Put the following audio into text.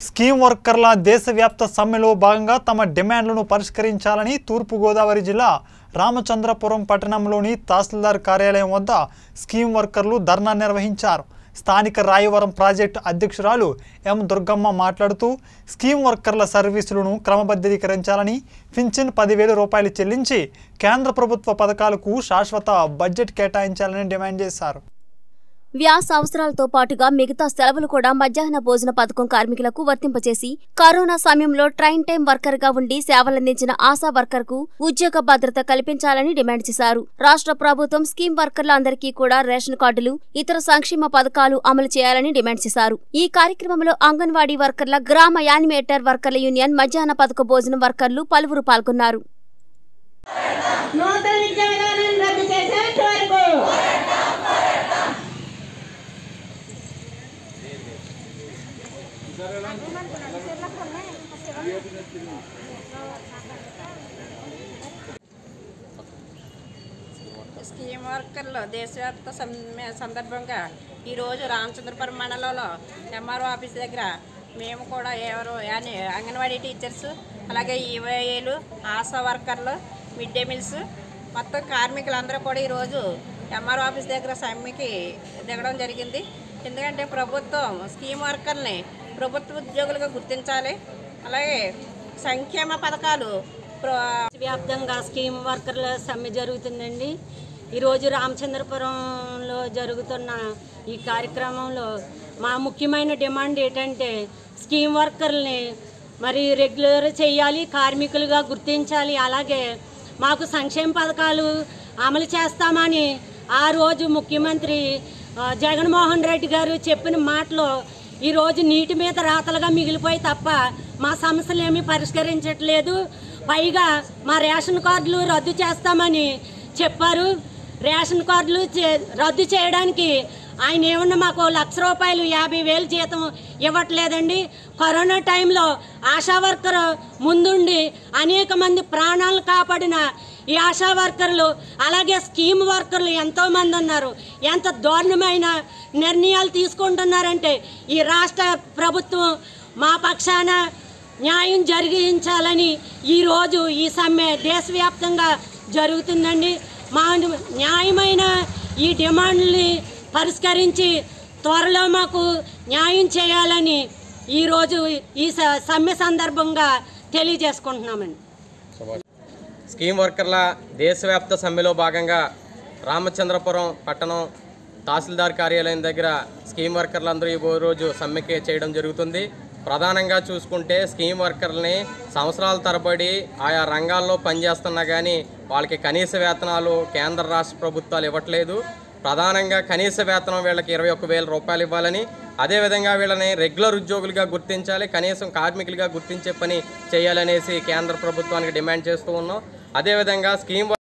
scheme వర్కర్ల దేశవ్యాప్త సమ్మెలో భాగంగా తమ డిమాండ్లను పరిష్కరించాలని తూర్పుగోదావరి జిల్లా రామచంద్రపురం పట్టణంలోని తహసీల్దార్ కార్యాలయం వద్ద స్కీమ్ వర్కర్లు ధర్నా నిర్వహించారు స్థానిక రాయవరం ప్రాజెక్టు అధ్యక్షురాలు ఎం దుర్గమ్మ మాట్లాడుతూ స్కీమ్ వర్కర్ల సర్వీసులను క్రమబద్ధీకరించాలని పింఛన్ పదివేల రూపాయలు చెల్లించి కేంద్ర ప్రభుత్వ పథకాలకు శాశ్వత బడ్జెట్ కేటాయించాలని డిమాండ్ చేశారు వ్యాస అవసరాలతో పాటుగా మిగతా సెలవులు కూడా మధ్యాహ్న భోజన పథకం కార్మికులకు వర్తింపచేసి కరోనా సమయంలో ట్రైన్ టైం వర్కర్ గా ఉండి సేవలందించిన ఆశా వర్కర్ కు ఉద్యోగ భద్రత కల్పించాలని డిమాండ్ చేశారు రాష్ట్ర ప్రభుత్వం స్కీమ్ వర్కర్ల అందరికీ కూడా రేషన్ కార్డులు ఇతర సంక్షేమ పథకాలు అమలు చేయాలని డిమాండ్ చేశారు ఈ కార్యక్రమంలో అంగన్వాడీ వర్కర్ల గ్రామ యానిమేటర్ వర్కర్ల యూనియన్ మధ్యాహ్న పథక భోజనం వర్కర్లు పలువురు పాల్గొన్నారు నూతన విద్యా విధానం రద్దు చేసేంత వరకు స్కీమ్ వర్కర్లు దేశవ్యాప్త సమ్మె సందర్భంగా ఈరోజు రామచంద్రపురం మండలంలో ఎంఆర్ఓ ఆఫీస్ దగ్గర మేము కూడా ఎవరు అని అంగన్వాడీ టీచర్స్ అలాగే ఈవైఏలు ఆశా వర్కర్లు మిడ్ డే మీల్స్ మొత్తం కార్మికులందరూ కూడా ఈరోజు ఎంఆర్ఓ ఆఫీస్ దగ్గర సమ్మెకి దిగడం జరిగింది ఎందుకంటే ప్రభుత్వం స్కీమ్ వర్కర్ని ప్రభుత్వ ఉద్యోగులుగా గుర్తించాలి అలాగే సంక్షేమ పథకాలు ప్ర- వ్యాప్తంగా స్కీమ్ వర్కర్ల సమ్మె జరుగుతుందండి ఈరోజు రామచంద్రపురంలో జరుగుతున్న ఈ కార్యక్రమంలో మా ముఖ్యమైన డిమాండ్ ఏంటంటే స్కీమ్ వర్కర్ని మరి రెగ్యులర్ చేయాలి కార్మికులుగా గుర్తించాలి అలాగే మాకు సంక్షేమ పథకాలు అమలు చేస్తామని ఆ రోజు ముఖ్యమంత్రి ఆ, జగన్మోహన్ రెడ్డి గారు చెప్పిన మాటలో ఈరోజు నీటి మీద రాతలుగా మిగిలిపోయి తప్ప మా సమస్యలు ఏమీ పరిష్కరించట్లేదు పైగా మా రేషన్ కార్డులు రద్దు చేస్తామని చెప్పారు రేషన్ కార్డులు చే- రద్దు చేయడానికి ఆయన ఏమన్నా మాకు లక్ష రూపాయలు యాభై వేలు జీతం ఇవ్వట్లేదండి కరోనా టైంలో ఆశా వర్కర్ ముందుండి అనేక మంది ప్రాణాలు కాపాడిన ఈ ఆశా వర్కర్లు అలాగే స్కీమ్ వర్కర్లు ఎంతోమంది ఉన్నారు ఎంత దారుణమైన నిర్ణయాలు తీసుకుంటున్నారంటే ఈ రాష్ట్ర ప్రభుత్వం మా పక్షాన న్యాయం జరిగించాలని ఈరోజు ఈ సమ్మె దేశవ్యాప్తంగా జరుగుతుందండి మా న్యాయమైన ఈ డిమాండ్ని పరిష్కరించి త్వరలో మాకు న్యాయం చేయాలని ఈరోజు ఈ స- సమ్మె సందర్భంగా తెలియజేసుకుంటున్నామండి స్కీమ్ వర్కర్ల దేశవ్యాప్త సమ్మెలో భాగంగా రామచంద్రపురం పట్టణం తహసీల్దార్ కార్యాలయం దగ్గర స్కీమ్ వర్కర్లందరూ ఈ రోజు సమ్మెకి చేయడం జరుగుతుంది ప్రధానంగా చూసుకుంటే స్కీమ్ వర్కర్లని సంవత్సరాల తరబడి ఆయా రంగాల్లో పనిచేస్తున్నా కానీ వాళ్ళకి కనీస వేతనాలు కేంద్ర రాష్ట్ర ప్రభుత్వాలు ఇవ్వట్లేదు ప్రధానంగా కనీస వేతనం వీళ్ళకి ఇరవై ఒక్క వేల రూపాయలు ఇవ్వాలని అదేవిధంగా వీళ్ళని రెగ్యులర్ ఉద్యోగులుగా గుర్తించాలి కనీసం కార్మికులుగా గుర్తించే పని చేయాలనేసి కేంద్ర ప్రభుత్వానికి డిమాండ్ చేస్తూ ఉన్నాం అదేవిధంగా స్కీమ్